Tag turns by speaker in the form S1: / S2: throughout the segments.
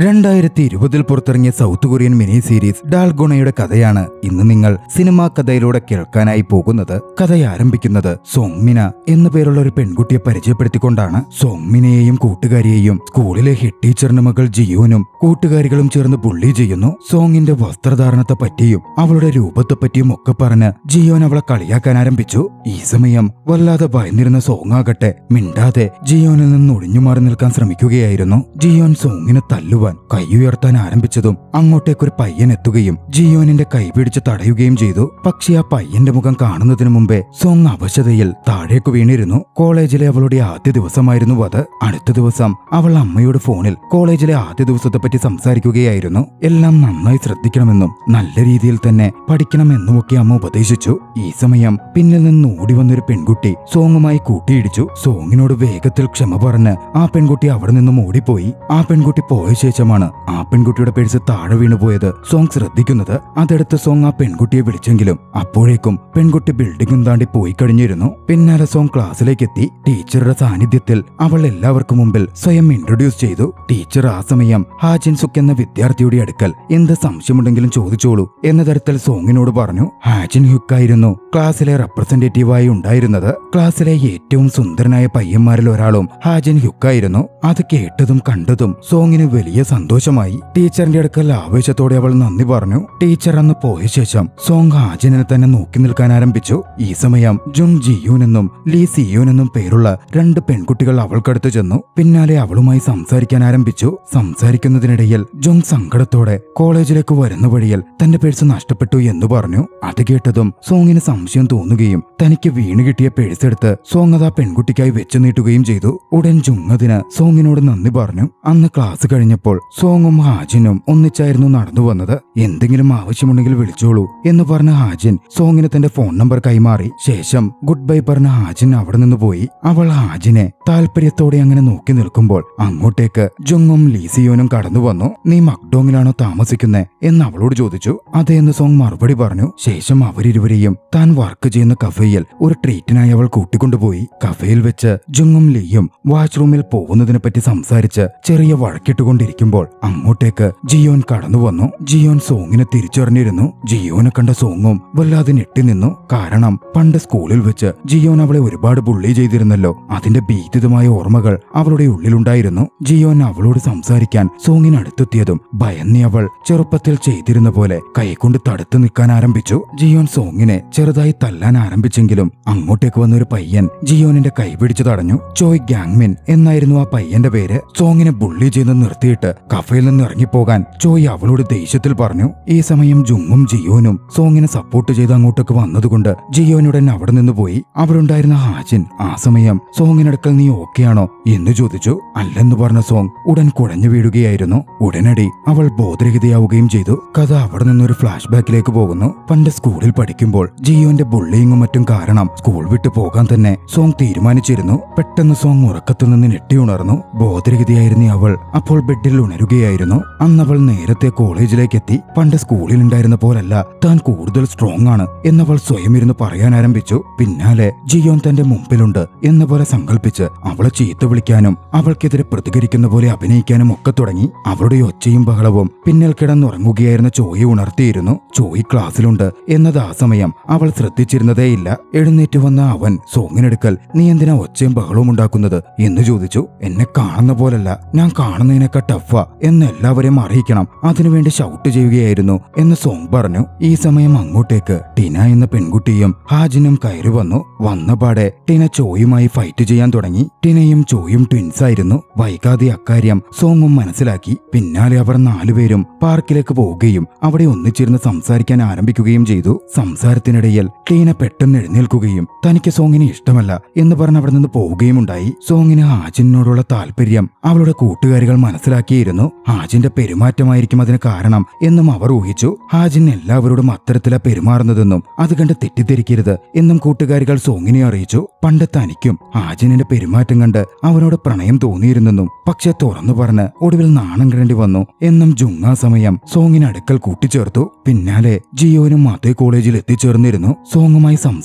S1: രണ്ടായിരത്തി ഇരുപതിൽ പുറത്തിറങ്ങിയ സൗത്ത് കൊറിയൻ മിനി സീരീസ് ഡാൽഗുണയുടെ കഥയാണ് ഇന്ന് നിങ്ങൾ സിനിമാ കഥയിലൂടെ കേൾക്കാനായി പോകുന്നത് കഥ ആരംഭിക്കുന്നത് സോങ്മിന എന്നു പേരുള്ള ഒരു പെൺകുട്ടിയെ പരിചയപ്പെടുത്തിക്കൊണ്ടാണ് സോങ്മിനയെയും കൂട്ടുകാരിയെയും സ്കൂളിലെ ഹെഡ് ടീച്ചറിന്റെ മകൾ ജിയോനും കൂട്ടുകാരികളും ചേർന്ന് ബുള്ളി ചെയ്യുന്നു സോങ്ങിന്റെ വസ്ത്രധാരണത്തെ പറ്റിയും അവളുടെ രൂപത്തെ പറ്റിയും ഒക്കെ പറഞ്ഞ് ജിയോൻ അവളെ കളിയാക്കാൻ ആരംഭിച്ചു ഈ സമയം വല്ലാതെ ഭയന്നിരുന്ന സോങ് ആകട്ടെ മിണ്ടാതെ ജിയോനിൽ നിന്ന് ഒഴിഞ്ഞു മാറി നിൽക്കാൻ ശ്രമിക്കുകയായിരുന്നു ജിയോൻ സോങ്ങിനെ തല്ലുവാൻ കൈ ഉയർത്താൻ ആരംഭിച്ചതും അങ്ങോട്ടേക്കൊരു പയ്യൻ എത്തുകയും ജിയോനിന്റെ കൈ പിടിച്ച് തടയുകയും ചെയ്തു പക്ഷേ ആ പയ്യന്റെ മുഖം കാണുന്നതിന് മുമ്പേ സോങ് അവശതയിൽ താഴേക്ക് വീണിരുന്നു കോളേജിലെ അവളുടെ ആദ്യ ദിവസമായിരുന്നു അത് അടുത്ത ദിവസം അവൾ അമ്മയുടെ ഫോണിൽ കോളേജിലെ ആദ്യ ദിവസത്തെ പറ്റി സംസാരിക്കുകയായിരുന്നു എല്ലാം നന്നായി ശ്രദ്ധിക്കണമെന്നും നല്ല രീതിയിൽ തന്നെ പഠിക്കണമെന്നുമൊക്കെ അമ്മ ഉപദേശിച്ചു ഈ സമയം പിന്നിൽ നിന്ന് ഓടി വന്നൊരു പെൺകുട്ടി സോങ്ങുമായി കൂട്ടിയിടിച്ചു സോങ്ങിനോട് വേഗത്തിൽ ക്ഷമ പറഞ്ഞ് ആ പെൺകുട്ടി അവിടെ നിന്നും ഓടിപ്പോയി ആ പെൺകുട്ടി പോയ ശേഷമാണ് ആ പെൺകുട്ടിയുടെ പേഴ്സ് താഴെ വീണുപോയത് സോങ് ശ്രദ്ധിക്കുന്നത് അതെടുത്ത് സോങ് ആ പെൺകുട്ടിയെ വിളിച്ചെങ്കിലും അപ്പോഴേക്കും പെൺകുട്ടി ബിൽഡിംഗും താണ്ടി പോയി കഴിഞ്ഞിരുന്നു പിന്നാലെ സോങ് ക്ലാസ്സിലേക്ക് എത്തി ടീച്ചറുടെ സാന്നിധ്യത്തിൽ അവൾ എല്ലാവർക്കും മുമ്പിൽ സ്വയം ഇൻട്രൊഡ്യൂസ് ചെയ്തു ടീച്ചർ ആ സമയം ഹാജിൻ സുക്ക് എന്ന വിദ്യാർത്ഥിയുടെ അടുക്കൽ എന്ത് സംശയമുണ്ടെങ്കിലും ചോദിച്ചോളൂ എന്ന തരത്തിൽ സോങ്ങിനോട് പറഞ്ഞു ഹാജിൻ ഹുക്കായിരുന്നു ക്ലാസ്സിലെ റെപ്രസെന്റേറ്റീവായി ഉണ്ടായിരുന്നത് ക്ലാസ്സിലെ ഏറ്റവും സുന്ദരനായ പയ്യന്മാരിൽ ഒരാളും ഹാജിൻ ഹുക്കായിരുന്നു അത് കേട്ടതും കണ്ടതും സോങ്ങിന് വലിയ സന്തോഷമായി ടീച്ചറിന്റെ അടുക്കൽ ആവേശത്തോടെ അവൾ നന്ദി പറഞ്ഞു ടീച്ചർ അന്ന് പോയ ശേഷം സോങ് ഹാജിനെ തന്നെ നോക്കി നിൽക്കാൻ ആരംഭിച്ചു ഈ സമയം ജുങ് ജിയൂൻ എന്നും ലീ സിയൂൻ എന്നും പേരുള്ള രണ്ട് പെൺകുട്ടികൾ അവൾക്കടുത്ത് ചെന്നു പിന്നാലെ അവളുമായി സംസാരിക്കാൻ ആരംഭിച്ചു സംസാരിക്കുന്നതിനിടയിൽ ജുങ് സങ്കടത്തോടെ കോളേജിലേക്ക് വരുന്ന വഴിയിൽ തന്റെ പേഴ്സ് നഷ്ടപ്പെട്ടു എന്ന് പറഞ്ഞു അത് കേട്ടതും സോങ്ങിന് സംശയം തോന്നുകയും തനിക്ക് വീണ് കിട്ടിയ പേഴ്സ് എടുത്ത് സോങ് അത് ആ പെൺകുട്ടിക്കായി വെച്ചു നീട്ടുകയും ചെയ്തു ഉടൻ ജുങ് അതിന് സോങ്ങിനോട് നന്ദി പറഞ്ഞു അന്ന് ക്ലാസ് കഴിഞ്ഞപ്പോൾ സോങ്ങും ഹാജിനും ഒന്നിച്ചായിരുന്നു നടന്നു വന്നത് എന്തെങ്കിലും ആവശ്യമുണ്ടെങ്കിൽ വിളിച്ചോളൂ എന്ന് പറഞ്ഞ ഹാജിൻ സോങ്ങിന് തന്റെ ഫോൺ നമ്പർ കൈമാറി ശേഷം ഗുഡ് ബൈ പറഞ്ഞ ഹാജിൻ അവിടെ നിന്ന് പോയി അവൾ ഹാജിനെ താല്പര്യത്തോടെ അങ്ങനെ നോക്കി നിൽക്കുമ്പോൾ അങ്ങോട്ടേക്ക് ജുങ്ങും ലീസിയോനും കടന്നു വന്നു നീ മക്ഡോങ്ങിലാണോ താമസിക്കുന്നേ എന്ന് അവളോട് ചോദിച്ചു അതെ എന്ന് സോങ് മറുപടി പറഞ്ഞു ശേഷം അവരിരുവരെയും താൻ വർക്ക് ചെയ്യുന്ന കഫേയിൽ ഒരു ട്രീറ്റിനായി അവൾ കൂട്ടിക്കൊണ്ടുപോയി കഫേയിൽ വെച്ച് ജുങ്ങും ലീയും വാഷ്റൂമിൽ പോകുന്നതിനെ പറ്റി സംസാരിച്ച് ചെറിയ വഴക്കിട്ടുകൊണ്ടിരിക്കുമ്പോൾ അങ്ങോട്ടേക്ക് ജിയോൻ കടന്നു വന്നു ജിയോൻ സോങ്ങിനെ തിരിച്ചറിഞ്ഞിരുന്നു ജിയോനെ കണ്ട സോങ്ങും വല്ലാതെ ഞെട്ടി നിന്നു കാരണം പണ്ട് സ്കൂളിൽ വെച്ച് ജിയോൻ അവളെ ഒരുപാട് ബുള്ളി ചെയ്തിരുന്നല്ലോ അതിന്റെ ഭീതിതമായ ഓർമ്മകൾ അവളുടെ ഉള്ളിലുണ്ടായിരുന്നു ജിയോൻ അവളോട് സംസാരിക്കാൻ സോങ്ങിനടുത്തെത്തിയതും ഭയന്നി അവൾ ചെറുപ്പത്തിൽ ചെയ്തിരുന്ന പോലെ കൈകൊണ്ട് തടുത്തു നിൽക്കാൻ ആരംഭിച്ചു ജിയോൻ സോങ്ങിനെ ചെറുതായി തല്ലാൻ ആരംഭിച്ചെങ്കിലും അങ്ങോട്ടേക്ക് വന്ന ഒരു പയ്യൻ ജിയോനിന്റെ കൈ പിടിച്ചു തടഞ്ഞു ചോയ് ഗാങ്മിൻ എന്നായിരുന്നു ആ പയ്യന്റെ പേര് സോങ്ങിനെ ബുള്ളി ചെയ്ത് നിർത്തിയിട്ട് കഫയിൽ നിന്ന് ഇറങ്ങിപ്പോകാൻ ചോയ് അവളോട് ദേഷ്യത്തിൽ പറഞ്ഞു ഈ സമയം ജുങ്ങും ജിയോനും സോങ്ങിനെ സപ്പോർട്ട് ചെയ്ത് അങ്ങോട്ടേക്ക് വന്നതുകൊണ്ട് ജിയോനുടൻ അവിടെ നിന്ന് പോയി അവിടുണ്ടായിരുന്ന ഹാജിൻ ആ സമയം സോങ്ങിനടുക്കൽ നീ ഓക്കെയാണോ എന്ന് ചോദിച്ചു അല്ലെന്ന് പറഞ്ഞ സോങ് ഉടൻ കുഴഞ്ഞു വീഴുകയായിരുന്നു ഉടനടി അവൾ ബോധരഹിതയാവുകയും ചെയ്തു കഥ അവിടെ നിന്നൊരു ഫ്ലാഷ് ബാക്കിലേക്ക് പോകുന്നു പണ്ട് സ്കൂളിൽ പഠിക്കുമ്പോൾ ജിയോന്റെ ബുള്ളിങ്ങും മറ്റും കാരണം സ്കൂൾ വിട്ടു പോകാൻ തന്നെ സോങ് തീരുമാനിച്ചിരുന്നു പെട്ടെന്ന് സോങ് ഉറക്കത്തിൽ നിന്ന് ഞെട്ടിയുണർന്നു ബോധരഹിതയായിരുന്ന അവൾ അപ്പോൾ ബെഡിൽ ഉണരുകയായിരുന്നു അന്നവൾ നേരത്തെ കോളേജിലേക്ക് എത്തി പണ്ട് സ്കൂളിൽ ഉണ്ടായിരുന്ന പോലല്ല താൻ കൂടുതൽ സ്ട്രോങ് ആണ് എന്നവൾ സ്വയം ഇരുന്ന് പറയാൻ ആരംഭിച്ചു പിന്നാലെ ജിയോൻ തന്റെ മുമ്പിലുണ്ട് എന്ന പോലെ സങ്കല്പിച്ച് അവളെ ചീത്ത വിളിക്കാനും അവൾക്കെതിരെ പ്രതികരിക്കുന്ന പോലെ അഭിനയിക്കാനും ഒക്കെ തുടങ്ങി അവളുടെ ഒച്ചയും ബഹളവും പിന്നിൽ കിടന്നുറങ്ങുകയായിരുന്ന ചോയെ ഉണർത്തിയിരുന്നു ചോയ് ക്ലാസ്സിലുണ്ട് എന്നത് ആ സമയം അവൾ ശ്രദ്ധിച്ചിരുന്നതേയില്ല എഴുന്നേറ്റ് വന്ന അവൻ സോങ്ങിനെടുക്കൽ നീ എന്തിനാ ഒച്ചയും ബഹളവും ഉണ്ടാക്കുന്നത് എന്ന് ചോദിച്ചു എന്നെ കാണുന്ന പോലല്ല ഞാൻ കാണുന്നതിനേക്കാൾ ടഫാ എന്ന് എല്ലാവരെയും അറിയിക്കണം അതിനുവേണ്ടി ഷൗട്ട് ചെയ്യുകയായിരുന്നു എന്ന് സോങ് പറഞ്ഞു ഈ സമയം അങ്ങോട്ടേക്ക് ടിന എന്ന പെൺകുട്ടിയും ഹാജിനും കയറി വന്നു വന്നപാടെ ടിന ചോയുമായി ഫൈറ്റ് ചെയ്യാൻ തുടങ്ങി ടിനയും ചോയും ട്വിൻസ് ആയിരുന്നു വൈകാതെ അക്കാര്യം സോങ്ങും മനസ്സിലാക്കി പിന്നാലെ അവർ നാലുപേരും പാർക്കിലേക്ക് പോവുകയും അവിടെ ഒന്നിച്ചിരുന്ന് സംസാരിക്കാൻ ആരംഭിക്കുകയും ചെയ്തു സംസാരത്തിനിടയിൽ ടീന പെട്ടെന്ന് എഴുന്നേൽക്കുകയും തനിക്ക് സോങ്ങിനെ ഇഷ്ടമല്ല എന്ന് പറഞ്ഞ് അവിടെ നിന്ന് പോവുകയും ഉണ്ടായി സോങ്ങിന് ഹാജിനോടുള്ള താല്പര്യം അവളുടെ കൂട്ടുകാരികൾ മനസ്സിലാക്കിയിരുന്നു ഹാജിന്റെ പെരുമാറ്റമായിരിക്കും അതിന് കാരണം എന്നും അവർ ഊഹിച്ചു ഹാജിൻ എല്ലാവരോടും അത്തരത്തിലാ പെരുമാറുന്നതെന്നും അത് കണ്ട് തെറ്റിദ്ധരിക്കരുത് എന്നും കൂട്ടുകാരികൾ സോങ്ങിനെ അറിയിച്ചു പണ്ട് തനിക്കും ഹാജിനിന്റെ പെരുമാറ്റം കണ്ട് അവനോട് പ്രണയം തോന്നിയിരുന്നെന്നും പക്ഷെ തുറന്നു പറഞ്ഞ് ഒടുവിൽ നാണം കിടേണ്ടി വന്നു എന്നും ജുങ്ങാ സമയം സോങ്ങിന് അടുക്കൽ കൂട്ടിച്ചേർത്തു പിന്നാലെ ജിയോനും അതേ കോളേജിൽ എത്തിച്ചേർന്നിരുന്നു സോങ്ങുമായി സംസാരിച്ചു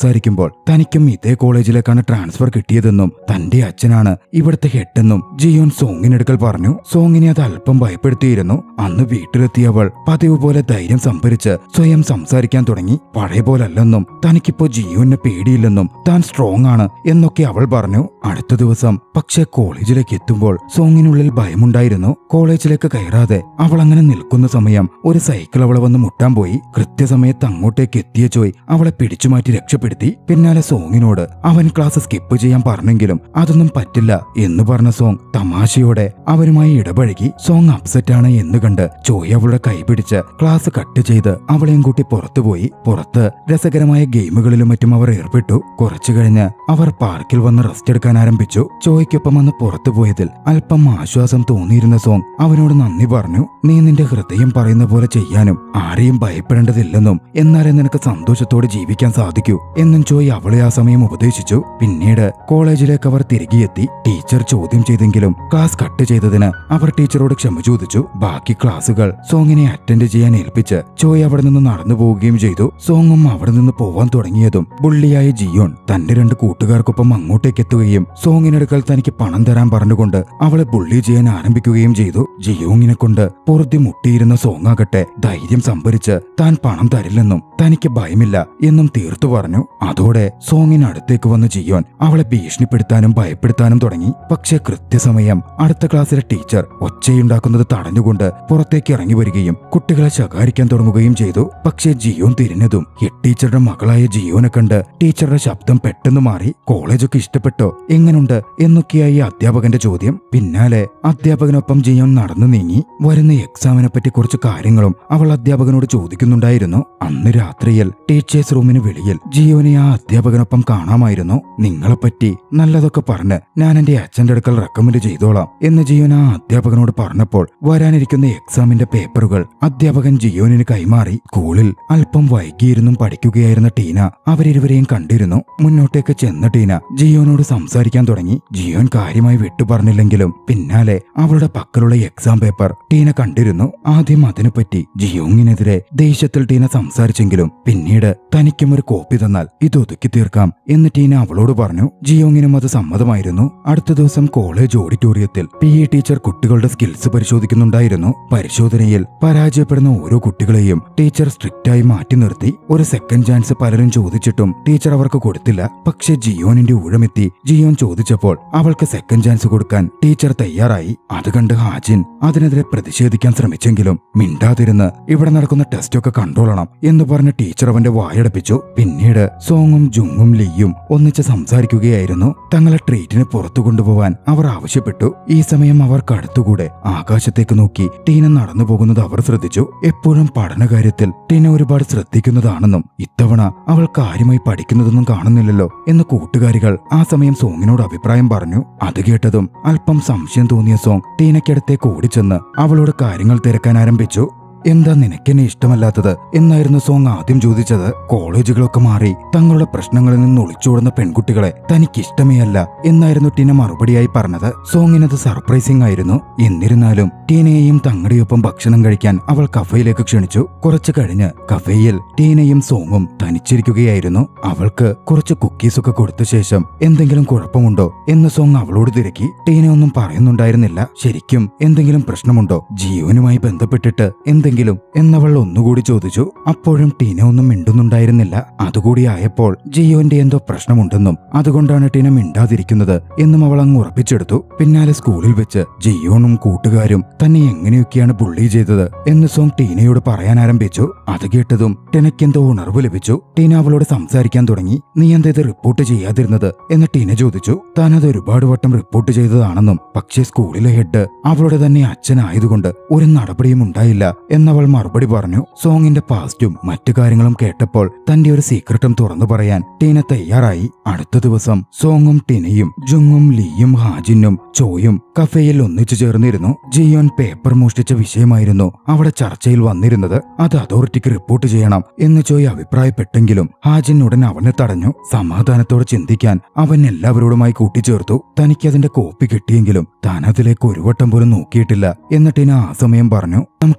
S1: സംസാരിക്കുമ്പോൾ തനിക്കും ഇതേ കോളേജിലേക്കാണ് ട്രാൻസ്ഫർ കിട്ടിയതെന്നും തന്റെ അച്ഛനാണ് ഇവിടുത്തെ ഹെഡെന്നും ജിയോൻ സോങ്ങിനെടുക്കൽ പറഞ്ഞു സോങ്ങിനെ അത് അല്പം ഭയപ്പെടുത്തിയിരുന്നു അന്ന് വീട്ടിലെത്തിയവൾ പതിവ് പോലെ ധൈര്യം സംഭരിച്ച് സ്വയം സംസാരിക്കാൻ തുടങ്ങി പഴയ പോലല്ലെന്നും തനിക്കിപ്പോ ജിയോനെ പേടിയില്ലെന്നും താൻ സ്ട്രോങ് ആണ് എന്നൊക്കെ അവൾ പറഞ്ഞു അടുത്ത ദിവസം പക്ഷേ കോളേജിലേക്ക് എത്തുമ്പോൾ സോങ്ങിനുള്ളിൽ ഭയമുണ്ടായിരുന്നു കോളേജിലേക്ക് കയറാതെ അവൾ അങ്ങനെ നിൽക്കുന്ന സമയം ഒരു സൈക്കിൾ അവളെ വന്ന് മുട്ടാൻ പോയി കൃത്യസമയത്ത് അങ്ങോട്ടേക്ക് എത്തിയ ചോയ് അവളെ പിടിച്ചുമാറ്റി രക്ഷപ്പെടുത്തി പിന്നാലെ സോങ്ങിനോട് അവൻ ക്ലാസ് സ്കിപ്പ് ചെയ്യാൻ പറഞ്ഞെങ്കിലും അതൊന്നും പറ്റില്ല എന്ന് പറഞ്ഞ സോങ് തമാശയോടെ അവരുമായി ഇടപഴകി സോങ് അപ്സെറ്റ് ആണ് എന്ന് കണ്ട് ചോയ് അവളുടെ കൈ പിടിച്ച് ക്ലാസ് കട്ട് ചെയ്ത് അവളെയും കൂട്ടി പുറത്തുപോയി പുറത്ത് രസകരമായ ഗെയിമുകളിലും മറ്റും അവർ ഏർപ്പെട്ടു കുറച്ചു കഴിഞ്ഞ് അവർ പാർക്കിൽ വന്ന് റെസ്റ്റ് എടുക്കാൻ ആരംഭിച്ചു ചോയ്ക്കൊപ്പം വന്ന് പുറത്തു പോയതിൽ അല്പം ആശ്വാസം തോന്നിയിരുന്ന സോങ് അവനോട് നന്ദി പറഞ്ഞു നീ നിന്റെ ഹൃദയം പറയുന്ന പോലെ ചെയ്യാനും ആരെയും ഭയപ്പെടേണ്ടതില്ലെന്നും എന്നാലേ നിനക്ക് സന്തോഷത്തോടെ ജീവിക്കാൻ സാധിക്കൂ എന്നും ചോയ് അവളെ ആ സമയം ഉപദേശിച്ചു പിന്നീട് കോളേജിലേക്ക് അവർ തിരികെയെത്തി ടീച്ചർ ചോദ്യം ചെയ്തെങ്കിലും ക്ലാസ് കട്ട് ചെയ്തതിന് അവർ ടീച്ചറോട് ക്ഷമ ചോദിച്ചു ബാക്കി ക്ലാസുകൾ സോങ്ങിനെ അറ്റൻഡ് ചെയ്യാൻ ഏൽപ്പിച്ച് ചോയ് അവിടെ നിന്ന് നടന്നു പോവുകയും ചെയ്തു സോങ്ങും അവിടെ നിന്ന് പോവാൻ തുടങ്ങിയതും ബുള്ളിയായ ജിയോൺ തന്റെ രണ്ട് കൂട്ടുകാർക്കൊപ്പം അങ്ങോട്ടേക്ക് എത്തുകയും സോങ്ങിനടുക്കൽ തനിക്ക് പണം തരാൻ പറഞ്ഞുകൊണ്ട് അവളെ ബുള്ളി ചെയ്യാൻ ആരംഭിക്കുകയും ചെയ്തു ജിയോങ്ങിനെ കൊണ്ട് പൊറുതി മുട്ടിയിരുന്ന സോങ്ങാകട്ടെ ധൈര്യം സംഭരിച്ച് താൻ പണം തരില്ലെന്നും തനിക്ക് ഭയമില്ല എന്നും തീർത്തു പറഞ്ഞു അതോടെ സോങ്ങിനടുത്തേക്ക് വന്ന ജിയോൻ അവളെ ഭീഷണിപ്പെടുത്താനും ഭയപ്പെടുത്താനും തുടങ്ങി പക്ഷേ കൃത്യസമയം അടുത്ത ക്ലാസ്സിലെ ടീച്ചർ ഒച്ചയുണ്ടാക്കുന്നത് തടഞ്ഞുകൊണ്ട് പുറത്തേക്ക് ഇറങ്ങി വരികയും കുട്ടികളെ ശകാരിക്കാൻ തുടങ്ങുകയും ചെയ്തു പക്ഷേ ജിയോൻ തിരിഞ്ഞതും ഹെഡ് ടീച്ചറുടെ മകളായ ജിയോനെ കണ്ട് ടീച്ചറുടെ ശബ്ദം പെട്ടെന്ന് മാറി കോളേജൊക്കെ ഇഷ്ടപ്പെട്ടോ എങ്ങനുണ്ട് എന്നൊക്കെയായി അധ്യാപകന്റെ ചോദ്യം പിന്നാലെ അധ്യാപകനൊപ്പം ജിയോൻ നടന്നു നീങ്ങി വരുന്ന എക്സാമിനെ പറ്റി കുറച്ച് കാര്യങ്ങളും അവൾ അധ്യാപകനോട് ചോദിക്കുന്നുണ്ടായിരുന്നു അന്ന് രാത്രിയിൽ ടീച്ചേഴ്സ് റൂമിന് വെളിയിൽ ജിയോനെ ആ അധ്യാപകനൊപ്പം കാണാമായിരുന്നു നിങ്ങളെപ്പറ്റി നല്ലതൊക്കെ പറഞ്ഞ് ഞാൻ എന്റെ അച്ഛന്റെ അടുക്കൽ റെക്കമെൻഡ് ചെയ്തോളാം എന്ന് ജിയോൻ ആ അധ്യാപകനോട് പറഞ്ഞപ്പോൾ വരാനിരിക്കുന്ന എക്സാമിന്റെ പേപ്പറുകൾ അധ്യാപകൻ ജിയോനിന് കൈമാറി സ്കൂളിൽ അല്പം വൈകിയിരുന്നും പഠിക്കുകയായിരുന്ന ടീന അവരിരുവരെയും കണ്ടിരുന്നു മുന്നോട്ടേക്ക് ചെന്ന ടീന ജിയോനോട് സംസാരിക്കാൻ തുടങ്ങി ജിയോൻ കാര്യമായി വിട്ടു പറഞ്ഞില്ലെങ്കിലും പിന്നാലെ അവളുടെ പക്കലുള്ള എക്സാം പേപ്പർ ടീന കണ്ടിരുന്നു ആദ്യം അതിനെപ്പറ്റി ജിയോങ്ങിനെതിരെ ദേഷ്യത്തിൽ ടീന സംസാരിച്ചെങ്കിലും പിന്നീട് തനിക്കും ഒരു കോപ്പി തന്നാൽ ഇത് ഒതുക്കി തീർക്കാം എന്ന് ടീന അവളോട് പറഞ്ഞു ജിയോങ്ങിനും അത് സമ്മതമായിരുന്നു അടുത്ത ദിവസം കോളേജ് ഓഡിറ്റോറിയത്തിൽ പി ഇ ടീച്ചർ കുട്ടികളുടെ സ്കിൽസ് പരിശോധിക്കുന്നുണ്ടായിരുന്നു പരിശോധനയിൽ പരാജയപ്പെടുന്ന ഓരോ കുട്ടികളെയും ടീച്ചർ സ്ട്രിക്റ്റായി മാറ്റി നിർത്തി ഒരു സെക്കൻഡ് ചാൻസ് പലരും ചോദിച്ചിട്ടും ടീച്ചർ അവർക്ക് കൊടുത്തില്ല പക്ഷെ ജിയോനിന്റെ ഊഴമെത്തി ജിയോൻ ചോദിച്ചപ്പോൾ അവൾക്ക് സെക്കൻഡ് ചാൻസ് കൊടുക്കാൻ ടീച്ചർ തയ്യാറായി അത് കണ്ട് ഹാജിൻ അതിനെതിരെ പ്രതിഷേധിക്കാൻ ശ്രമിച്ചെങ്കിലും മിണ്ടാതിരുന്ന് ഇവിടെ നടക്കുന്ന ടെസ്റ്റ് ഒക്കെ കണ്ടോളണം എന്ന് പറഞ്ഞ് ടീച്ചർ അവന്റെ വായടപ്പിച്ചു പിന്നീട് സോങ്ങും ജുങ്ങും ലീയും ഒന്നിച്ച് സംസാരിക്കുകയായിരുന്നു തങ്ങളെ ട്രീറ്റിന് പുറത്തു കൊണ്ടുപോവാൻ അവർ ആവശ്യപ്പെട്ടു ഈ സമയം അവർക്ക് അടുത്തുകൂടെ ആകാശത്തേക്ക് നോക്കി ടീന നടന്നു പോകുന്നത് അവർ ശ്രദ്ധിച്ചു എപ്പോഴും പഠനകാര്യത്തിൽ ടീന ഒരുപാട് ശ്രദ്ധിക്കുന്നതാണെന്നും ഇത്തവണ അവൾ കാര്യമായി പഠിക്കുന്നതൊന്നും കാണുന്നില്ലല്ലോ എന്ന് കൂട്ടുകാരികൾ ആ സമയം സോങ്ങിനോട് അഭിപ്രായം പറഞ്ഞു അത് കേട്ടതും അല്പം സംശയം തോന്നിയ സോങ് ടീനയ്ക്കടുത്തേക്ക് ഓടിച്ചെന്ന് അവളോട് കാര്യങ്ങൾ തിരക്കാൻ ആരംഭിച്ചു എന്താ നിനക്കെന്നെ ഇഷ്ടമല്ലാത്തത് എന്നായിരുന്നു സോങ് ആദ്യം ചോദിച്ചത് കോളേജുകളൊക്കെ മാറി തങ്ങളുടെ പ്രശ്നങ്ങളിൽ നിന്ന് ഒളിച്ചോടുന്ന പെൺകുട്ടികളെ തനിക്കിഷ്ടമേ അല്ല എന്നായിരുന്നു ടീന മറുപടിയായി പറഞ്ഞത് സോങ്ങിനത് സർപ്രൈസിംഗ് ആയിരുന്നു എന്നിരുന്നാലും ടീനയെയും തങ്ങളുടെയൊപ്പം ഭക്ഷണം കഴിക്കാൻ അവൾ കഫയിലേക്ക് ക്ഷണിച്ചു കുറച്ചു കഴിഞ്ഞ് കഫയിൽ ടീനയും സോങ്ങും തനിച്ചിരിക്കുകയായിരുന്നു അവൾക്ക് കുറച്ച് കുക്കീസൊക്കെ കൊടുത്ത ശേഷം എന്തെങ്കിലും കുഴപ്പമുണ്ടോ എന്ന് സോങ് അവളോട് തിരക്കി ടീന ഒന്നും പറയുന്നുണ്ടായിരുന്നില്ല ശരിക്കും എന്തെങ്കിലും പ്രശ്നമുണ്ടോ ജീവനുമായി ബന്ധപ്പെട്ടിട്ട് എന്തെങ്കിലും എന്നവൾ ഒന്നുകൂടി ചോദിച്ചു അപ്പോഴും ടീന ഒന്നും മിണ്ടുന്നുണ്ടായിരുന്നില്ല അതുകൂടി ആയപ്പോൾ ജിയോന്റെ എന്തോ പ്രശ്നമുണ്ടെന്നും അതുകൊണ്ടാണ് ടീന മിണ്ടാതിരിക്കുന്നത് എന്നും അവൾ അങ്ങ് ഉറപ്പിച്ചെടുത്തു പിന്നാലെ സ്കൂളിൽ വെച്ച് ജിയോണും കൂട്ടുകാരും തന്നെ എങ്ങനെയൊക്കെയാണ് ബുള്ളി ചെയ്തത് എന്ന് സോങ് ടീനയോട് പറയാൻ ആരംഭിച്ചു അത് കേട്ടതും ടെനയ്ക്കെന്തോ ഉണർവ് ലഭിച്ചു ടീന അവളോട് സംസാരിക്കാൻ തുടങ്ങി നീ എന്താ ഇത് റിപ്പോർട്ട് ചെയ്യാതിരുന്നത് എന്ന് ടീന ചോദിച്ചു താൻ അത് ഒരുപാട് വട്ടം റിപ്പോർട്ട് ചെയ്തതാണെന്നും പക്ഷേ സ്കൂളിലെ ഹെഡ് അവളുടെ തന്നെ അച്ഛനായതുകൊണ്ട് ഒരു നടപടിയും ഉണ്ടായില്ല എന്നവൾ മറുപടി പറഞ്ഞു സോങ്ങിന്റെ പാസ്റ്റും മറ്റു കാര്യങ്ങളും കേട്ടപ്പോൾ തന്റെ ഒരു സീക്രട്ടും തുറന്നു പറയാൻ ടീന തയ്യാറായി അടുത്ത ദിവസം സോങ്ങും ടിനയും ജുങ്ങും ലീയും ഹാജിനും ചോയും കഫേയിൽ ഒന്നിച്ചു ചേർന്നിരുന്നു ജിയോൻ പേപ്പർ മോഷ്ടിച്ച വിഷയമായിരുന്നു അവിടെ ചർച്ചയിൽ വന്നിരുന്നത് അത് അതോറിറ്റിക്ക് റിപ്പോർട്ട് ചെയ്യണം എന്ന് ചോയ് അഭിപ്രായപ്പെട്ടെങ്കിലും ഹാജിൻ ഉടൻ അവനെ തടഞ്ഞു സമാധാനത്തോടെ ചിന്തിക്കാൻ അവൻ എല്ലാവരോടുമായി കൂട്ടിച്ചേർത്തു തനിക്കതിന്റെ കോപ്പി കിട്ടിയെങ്കിലും താൻ അതിലേക്ക് ഒരു വട്ടം പോലും നോക്കിയിട്ടില്ല എന്ന് ടിന ആ സമയം പറഞ്ഞു നമുക്ക് ജിയോൻ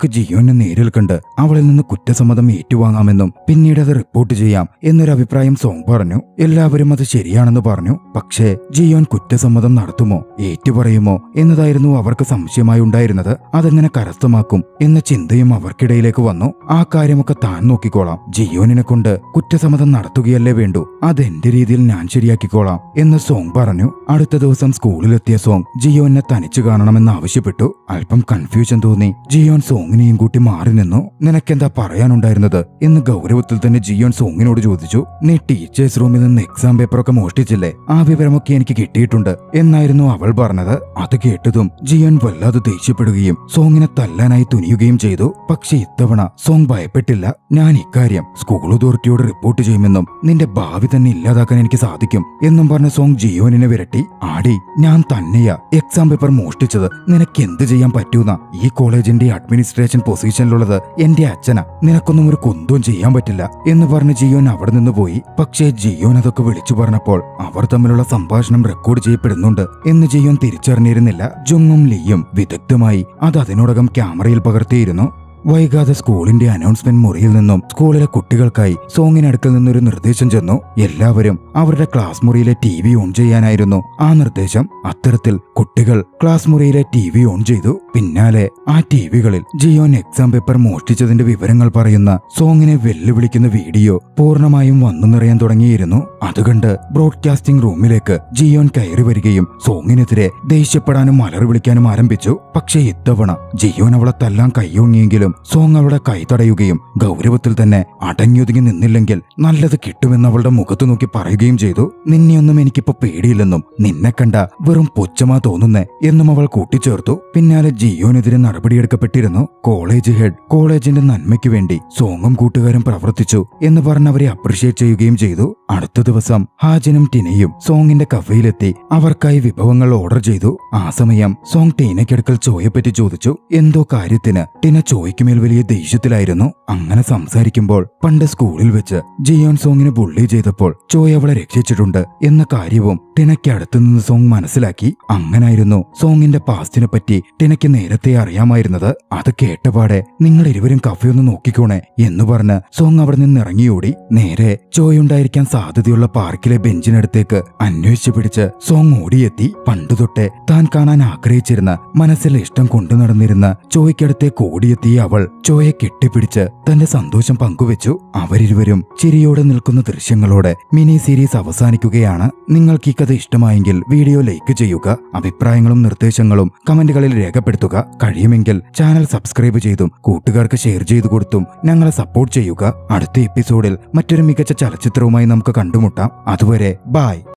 S1: ജിയോനെ നേരിൽ കണ്ട് അവളിൽ നിന്ന് കുറ്റസമ്മതം ഏറ്റുവാങ്ങാമെന്നും പിന്നീട് അത് റിപ്പോർട്ട് ചെയ്യാം എന്നൊരു അഭിപ്രായം സോങ് പറഞ്ഞു എല്ലാവരും അത് ശരിയാണെന്ന് പറഞ്ഞു പക്ഷേ ജിയോൻ കുറ്റസമ്മതം നടത്തുമോ ഏറ്റുപറയുമോ എന്നതായിരുന്നു അവർക്ക് സംശയമായി ഉണ്ടായിരുന്നത് അതെങ്ങനെ കരസ്ഥമാക്കും എന്ന ചിന്തയും അവർക്കിടയിലേക്ക് വന്നു ആ കാര്യമൊക്കെ താൻ നോക്കിക്കോളാം ജിയോനിനെ കൊണ്ട് കുറ്റസമ്മതം നടത്തുകയല്ലേ വേണ്ടു അതെന്റെ രീതിയിൽ ഞാൻ ശരിയാക്കിക്കോളാം എന്ന് സോങ് പറഞ്ഞു അടുത്ത ദിവസം സ്കൂളിലെത്തിയ സോങ് ജിയോനെ തനിച്ചു കാണണമെന്ന് ആവശ്യപ്പെട്ടു അല്പം കൺഫ്യൂഷൻ തോന്നി ജിയോൻ സോങ്ങിനെയും കൂട്ടി മാറി നിന്നു നിനക്കെന്താ പറയാനുണ്ടായിരുന്നത് എന്ന് ഗൗരവത്തിൽ തന്നെ ജിയോൻ സോങ്ങിനോട് ചോദിച്ചു നീ ടീച്ചേഴ്സ് റൂമിൽ നിന്ന് എക്സാം പേപ്പറൊക്കെ മോഷ്ടിച്ചില്ലേ ആ വിവരമൊക്കെ എനിക്ക് കിട്ടിയിട്ടുണ്ട് എന്നായിരുന്നു അവൾ പറഞ്ഞത് അത് കേട്ടതും ജിയോൻ വല്ലാതെ ദേഷ്യപ്പെടുകയും സോങ്ങിനെ തല്ലാനായി തുനിയുകയും ചെയ്തു പക്ഷെ ഇത്തവണ സോങ് ഭയപ്പെട്ടില്ല ഞാൻ ഇക്കാര്യം സ്കൂൾ അതോറിറ്റിയോട് റിപ്പോർട്ട് ചെയ്യുമെന്നും നിന്റെ ഭാവി തന്നെ ഇല്ലാതാക്കാൻ എനിക്ക് സാധിക്കും എന്നും പറഞ്ഞ സോങ് ജിയോനിനെ വിരട്ടി ആടി ഞാൻ തന്നെയാ എക്സാം പേപ്പർ മോഷ്ടിച്ചത് നിനക്ക് എന്ത് ചെയ്യാൻ പറ്റൂന്ന ഈ കോളേജിന്റെ അഡ്മിനിസ്ട്രേഷൻ പൊസിഷനിലുള്ളത് എന്റെ അച്ഛനാ നിനക്കൊന്നും ഒരു കുന്തവും ചെയ്യാൻ പറ്റില്ല എന്ന് പറഞ്ഞ് ജിയോൻ അവിടെ നിന്ന് പോയി പക്ഷേ ജിയോൻ അതൊക്കെ വിളിച്ചു പറഞ്ഞപ്പോൾ അവർ തമ്മിലുള്ള സംഭാഷണം റെക്കോർഡ് ചെയ്യപ്പെടുന്നുണ്ട് എന്ന് ജിയോൻ തിരിച്ചറിഞ്ഞിരുന്നില്ല ജുങ്ങും ലീയും വിദഗ്ധമായി അത് അതിനോടകം ക്യാമറയിൽ പകർത്തിയിരുന്നു വൈകാതെ സ്കൂളിന്റെ അനൗൺസ്മെന്റ് മുറിയിൽ നിന്നും സ്കൂളിലെ കുട്ടികൾക്കായി സോങ്ങിനടുക്കൽ നിന്നൊരു നിർദ്ദേശം ചെന്നു എല്ലാവരും അവരുടെ ക്ലാസ് മുറിയിലെ ടി വി ഓൺ ചെയ്യാനായിരുന്നു ആ നിർദ്ദേശം അത്തരത്തിൽ കുട്ടികൾ ക്ലാസ് മുറിയിലെ ടി വി ഓൺ ചെയ്തു പിന്നാലെ ആ ടി വികളിൽ ജിയോൻ എക്സാം പേപ്പർ മോഷ്ടിച്ചതിന്റെ വിവരങ്ങൾ പറയുന്ന സോങ്ങിനെ വെല്ലുവിളിക്കുന്ന വീഡിയോ പൂർണ്ണമായും വന്നു നിറയാൻ തുടങ്ങിയിരുന്നു അതുകണ്ട് ബ്രോഡ്കാസ്റ്റിംഗ് റൂമിലേക്ക് ജിയോൻ കയറി വരികയും സോങ്ങിനെതിരെ ദേഷ്യപ്പെടാനും അലറി വിളിക്കാനും ആരംഭിച്ചു പക്ഷേ ഇത്തവണ ജിയോൻ അവളെ തല്ലാൻ കൈയൊങ്ങിയെങ്കിലും സോങ് അവളുടെ കൈ തടയുകയും ഗൗരവത്തിൽ തന്നെ അടങ്ങിയൊതുങ്ങി നിന്നില്ലെങ്കിൽ നല്ലത് കിട്ടുമെന്ന് അവളുടെ മുഖത്ത് നോക്കി പറയുകയും ചെയ്തു നിന്നെയൊന്നും എനിക്കിപ്പോ പേടിയില്ലെന്നും നിന്നെ കണ്ട വെറും പുച്ഛമാ തോന്നുന്നേ എന്നും അവൾ കൂട്ടിച്ചേർത്തു പിന്നാലെ ജിയോനെതിരെ നടപടിയെടുക്കപ്പെട്ടിരുന്നു കോളേജ് ഹെഡ് കോളേജിന്റെ നന്മയ്ക്ക് വേണ്ടി സോങ്ങും കൂട്ടുകാരും പ്രവർത്തിച്ചു എന്ന് പറഞ്ഞ് അവരെ അപ്രിഷിയേറ്റ് ചെയ്യുകയും ചെയ്തു അടുത്ത ദിവസം ഹാജനും ടിനയും സോങ്ങിന്റെ കഫയിലെത്തി അവർക്കായി വിഭവങ്ങൾ ഓർഡർ ചെയ്തു ആ സമയം സോങ് ടീനയ്ക്കടുക്കൽ ചോയെപ്പറ്റി ചോദിച്ചു എന്തോ കാര്യത്തിന് ടിന ചോയ്ക്കുമേൽ വലിയ ദേഷ്യത്തിലായിരുന്നു അങ്ങനെ സംസാരിക്കുമ്പോൾ പണ്ട് സ്കൂളിൽ വെച്ച് ജിയോൻ സോങ്ങിനെ ബുള്ളി ചെയ്തപ്പോൾ ചോയ് അവളെ രക്ഷിച്ചിട്ടുണ്ട് എന്ന കാര്യവും ടിനയ്ക്ക് അടുത്തുനിന്ന് സോങ് മനസ്സിലാക്കി അങ്ങനായിരുന്നു സോങ്ങിന്റെ പാസ്റ്റിനെ പറ്റി ടിനയ്ക്ക് നേരത്തെ അറിയാമായിരുന്നത് അത് കേട്ടപാടെ നിങ്ങൾ ഇരുവരും കഫയൊന്ന് നോക്കിക്കോണേ എന്ന് പറഞ്ഞ് സോങ് അവിടെ നിന്ന് ഇറങ്ങിയോടി നേരെ ചോയുണ്ടായിരിക്കാൻ സാധ്യതയുള്ള പാർക്കിലെ ബെഞ്ചിനടുത്തേക്ക് അന്വേഷിച്ചു പിടിച്ച് സോങ് ഓടിയെത്തി പണ്ടുതൊട്ടേ താൻ കാണാൻ ആഗ്രഹിച്ചിരുന്ന മനസ്സിൽ ഇഷ്ടം കൊണ്ടു നടന്നിരുന്ന ചോയ്ക്കടുത്തേക്ക് ഓടിയെത്തിയ അവൾ ചോയെ കെട്ടിപ്പിടിച്ച് തന്റെ സന്തോഷം പങ്കുവെച്ചു അവരിരുവരും ചിരിയോടെ നിൽക്കുന്ന ദൃശ്യങ്ങളോടെ മിനി സീരീസ് അവസാനിക്കുകയാണ് നിങ്ങൾക്ക് ഈ കഥ ഇഷ്ടമായെങ്കിൽ വീഡിയോ ലൈക്ക് ചെയ്യുക അഭിപ്രായങ്ങളും നിർദ്ദേശങ്ങളും കമന്റുകളിൽ രേഖപ്പെടുത്തുക കഴിയുമെങ്കിൽ ചാനൽ സബ്സ്ക്രൈബ് ചെയ്തും കൂട്ടുകാർക്ക് ഷെയർ ചെയ്തു കൊടുത്തും ഞങ്ങളെ സപ്പോർട്ട് ചെയ്യുക അടുത്ത എപ്പിസോഡിൽ മറ്റൊരു മികച്ച ചലച്ചിത്രവുമായി നമുക്ക് കണ്ടുമുട്ടാം അതുവരെ ബായ്